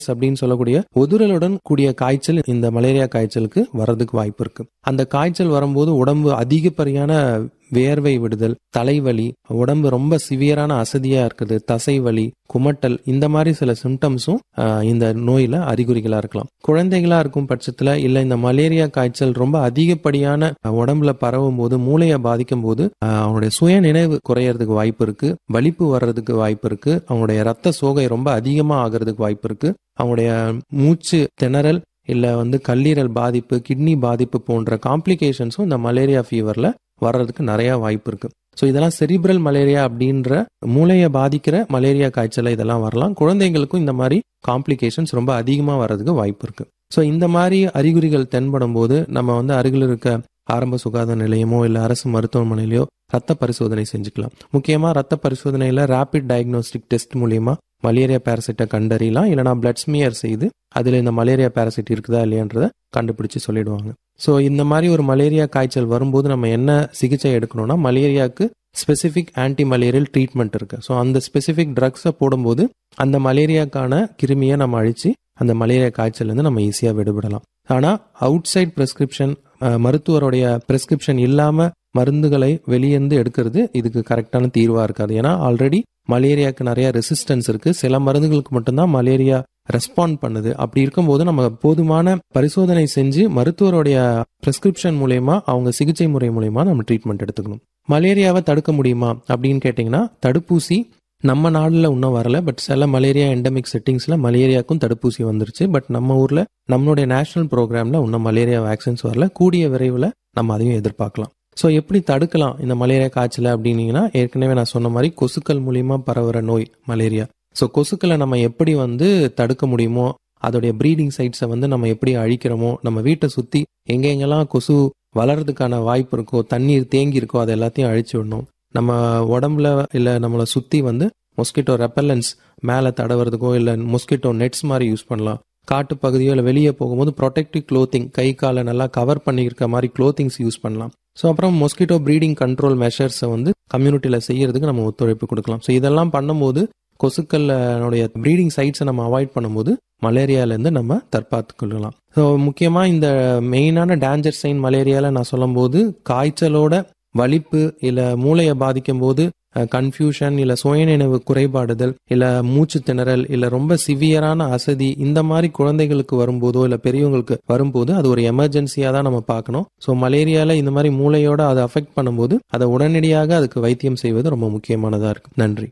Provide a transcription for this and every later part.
அப்படின்னு சொல்லக்கூடிய உதிரலுடன் கூடிய காய்ச்சல் இந்த மலேரியா காய்ச்சலுக்கு வர்றதுக்கு வாய்ப்பு இருக்கு அந்த காய்ச்சல் வரும்போது உடம்பு அதிகப்படியான வேர்வை விடுதல் தலைவலி உடம்பு ரொம்ப சிவியரான அசதியா இருக்குது தசை வலி குமட்டல் இந்த மாதிரி சில சிம்டம்ஸும் இந்த நோயில அறிகுறிகளா இருக்கலாம் குழந்தைகளா இருக்கும் பட்சத்துல இல்ல இந்த மலேரியா காய்ச்சல் ரொம்ப அதிகப்படியான உடம்புல பரவும் போது மூளையை பாதிக்கும் போது அவனுடைய சுய நினைவு குறையறதுக்கு வாய்ப்பு இருக்கு வலிப்பு வர்றதுக்கு வாய்ப்பு இருக்கு அவங்களுடைய ரத்த சோகை ரொம்ப அதிகமா ஆகிறதுக்கு வாய்ப்பு இருக்கு அவங்களுடைய மூச்சு திணறல் இல்ல வந்து கல்லீரல் பாதிப்பு கிட்னி பாதிப்பு போன்ற காம்ப்ளிகேஷன்ஸும் இந்த மலேரியா ஃபீவர்ல வர்றதுக்கு நிறைய வாய்ப்பு இருக்கு ஸோ இதெல்லாம் செரிப்ரல் மலேரியா அப்படின்ற மூளையை பாதிக்கிற மலேரியா காய்ச்சல் இதெல்லாம் வரலாம் குழந்தைங்களுக்கும் இந்த மாதிரி காம்ப்ளிகேஷன்ஸ் ரொம்ப அதிகமாக வர்றதுக்கு வாய்ப்பு இருக்கு ஸோ இந்த மாதிரி அறிகுறிகள் தென்படும் போது நம்ம வந்து அருகில் இருக்க ஆரம்ப சுகாதார நிலையமோ இல்லை அரசு மருத்துவமனையிலையோ ரத்த பரிசோதனை செஞ்சுக்கலாம் முக்கியமாக ரத்த பரிசோதனையில் ரேபிட் டயக்னோஸ்டிக் டெஸ்ட் மூலியமா மலேரியா பேரசைட்டை கண்டறியலாம் இல்லைனா பிளட் ஸ்மியர் செய்து அதில் இந்த மலேரியா பேரசைட் இருக்குதா இல்லையான்றத கண்டுபிடிச்சு சொல்லிடுவாங்க ஸோ இந்த மாதிரி ஒரு மலேரியா காய்ச்சல் வரும்போது நம்ம என்ன சிகிச்சை எடுக்கணும்னா மலேரியாவுக்கு ஸ்பெசிஃபிக் ஆன்டி மலேரியல் ட்ரீட்மெண்ட் இருக்கு ஸோ அந்த ஸ்பெசிஃபிக் ட்ரக்ஸை போடும்போது அந்த மலேரியாக்கான கிருமியை நம்ம அழிச்சு அந்த மலேரியா காய்ச்சல்லேருந்து நம்ம ஈஸியாக விடுபடலாம் ஆனால் அவுட் சைட் ப்ரெஸ்கிரிப்ஷன் மருத்துவருடைய ப்ரெஸ்கிரிப்ஷன் இல்லாமல் மருந்துகளை வெளியேந்து எடுக்கிறது இதுக்கு கரெக்டான தீர்வாக இருக்காது ஏன்னா ஆல்ரெடி மலேரியாவுக்கு நிறைய ரெசிஸ்டன்ஸ் இருக்கு சில மருந்துகளுக்கு மட்டும்தான் மலேரியா ரெஸ்பாண்ட் பண்ணுது அப்படி இருக்கும்போது நம்ம போதுமான பரிசோதனை செஞ்சு மருத்துவருடைய பிரிஸ்கிரிப்ஷன் மூலயமா அவங்க சிகிச்சை முறை மூலயமா நம்ம ட்ரீட்மெண்ட் எடுத்துக்கணும் மலேரியாவை தடுக்க முடியுமா அப்படின்னு கேட்டிங்கன்னா தடுப்பூசி நம்ம நாடுல இன்னும் வரல பட் சில மலேரியா எண்டமிக் செட்டிங்ஸ்ல மலேரியாவுக்கும் தடுப்பூசி வந்துருச்சு பட் நம்ம ஊர்ல நம்மளுடைய நேஷனல் ப்ரோக்ராம்ல இன்னும் மலேரியா வேக்சின்ஸ் வரல கூடிய விரைவில் நம்ம அதையும் எதிர்பார்க்கலாம் ஸோ எப்படி தடுக்கலாம் இந்த மலேரியா காய்ச்சல் அப்படின்னீங்கன்னா ஏற்கனவே நான் சொன்ன மாதிரி கொசுக்கள் மூலியமா பரவுற நோய் மலேரியா ஸோ கொசுக்களை நம்ம எப்படி வந்து தடுக்க முடியுமோ அதோடைய ப்ரீடிங் சைட்ஸை வந்து நம்ம எப்படி அழிக்கிறோமோ நம்ம வீட்டை சுற்றி எங்கெங்கெல்லாம் கொசு வளர்றதுக்கான வாய்ப்பு இருக்கோ தண்ணீர் தேங்கி இருக்கோ அதை எல்லாத்தையும் அழிச்சு விடணும் நம்ம உடம்புல இல்லை நம்மளை சுற்றி வந்து மொஸ்கிட்டோ ரெப்பல்லன்ஸ் மேலே தடவுறதுக்கோ இல்லை மொஸ்கிட்டோ நெட்ஸ் மாதிரி யூஸ் பண்ணலாம் காட்டு பகுதியோ இல்லை வெளியே போகும்போது ப்ரொடெக்டிவ் க்ளோத்திங் கை காலை நல்லா கவர் பண்ணியிருக்க மாதிரி க்ளோத்திங்ஸ் யூஸ் பண்ணலாம் ஸோ அப்புறம் மொஸ்கிட்டோ ப்ரீடிங் கண்ட்ரோல் மெஷர்ஸை வந்து கம்யூனிட்டியில் செய்யறதுக்கு நம்ம ஒத்துழைப்பு கொடுக்கலாம் ஸோ இதெல்லாம் பண்ணும்போது கொசுக்களுடைய ப்ரீடிங் சைட்ஸை நம்ம அவாய்ட் பண்ணும்போது மலேரியாலேருந்து நம்ம தற்பாத்து கொள்ளலாம் ஸோ முக்கியமாக இந்த மெயினான டேஞ்சர் சைன் மலேரியாவில் நான் சொல்லும்போது காய்ச்சலோட வலிப்பு இல்லை மூளையை பாதிக்கும் போது கன்ஃபியூஷன் இல்லை சுயநினைவு குறைபாடுதல் இல்லை மூச்சு திணறல் இல்லை ரொம்ப சிவியரான அசதி இந்த மாதிரி குழந்தைகளுக்கு வரும்போதோ இல்லை பெரியவங்களுக்கு வரும்போது அது ஒரு எமர்ஜென்சியாக தான் நம்ம பார்க்கணும் ஸோ மலேரியாவில் இந்த மாதிரி மூளையோட அதை அஃபெக்ட் பண்ணும்போது அதை உடனடியாக அதுக்கு வைத்தியம் செய்வது ரொம்ப முக்கியமானதாக இருக்கு நன்றி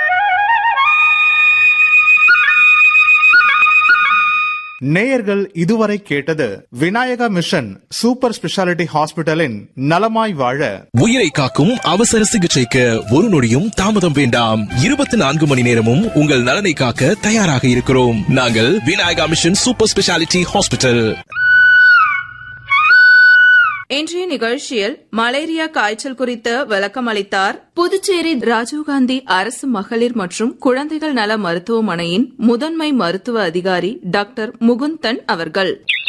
நேயர்கள் இதுவரை கேட்டது விநாயகா மிஷன் சூப்பர் ஸ்பெஷாலிட்டி ஹாஸ்பிட்டலின் நலமாய் வாழ உயிரை காக்கும் அவசர சிகிச்சைக்கு ஒரு நொடியும் தாமதம் வேண்டாம் இருபத்தி நான்கு மணி நேரமும் உங்கள் நலனை காக்க தயாராக இருக்கிறோம் நாங்கள் Vinayaka mission super speciality hospital இன்றைய நிகழ்ச்சியில் மலேரியா காய்ச்சல் குறித்து விளக்கம் அளித்தார் புதுச்சேரி ராஜீவ்காந்தி அரசு மகளிர் மற்றும் குழந்தைகள் நல மருத்துவமனையின் முதன்மை மருத்துவ அதிகாரி டாக்டர் முகுந்தன் அவர்கள்